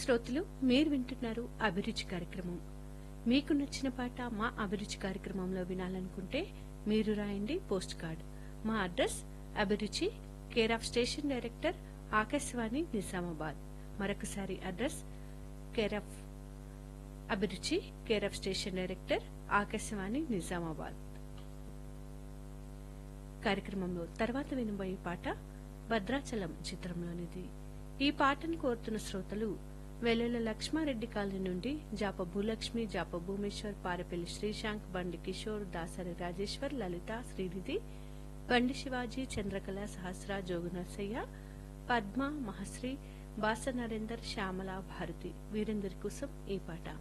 శ్రోతలు మీరు వింటున్నారు అభిరుచి కార్యక్రమం మీకు నచ్చిన పాట మా అభిరుచి కార్యక్రమంలో వినాలనుకుంటే మీరు రాయండి పోస్ట్ కార్డ్ మా address Abhiruchi care of station director Akashvani Nizamabad మరొకసారి address care of Abhiruchi care of station director Akashvani Nizamabad కార్యక్రమంలో తర్వాత వినబోయే పాట భద్రాచలం చిత్రంలోనిది ఈ పాటను కోరుతున్న శ్రోతలు వెల్లుల లక్ష్మారెడ్డి కాలనీ నుండి జాప భూలక్ష్మి జాప భూమేశ్వర్ పారపల్లి శ్రీశాంక్ బండి కిషోర్ దాసరి రాజేశ్వర్ లలిత శ్రీనిధి బండి శివాజీ చంద్రకళ సహస్ర జోగు నర్సయ్య పద్మ మహశ్రీ బాస నరేందర్ శ్యామల భారతి వీరందరి కోసం ఈ పాట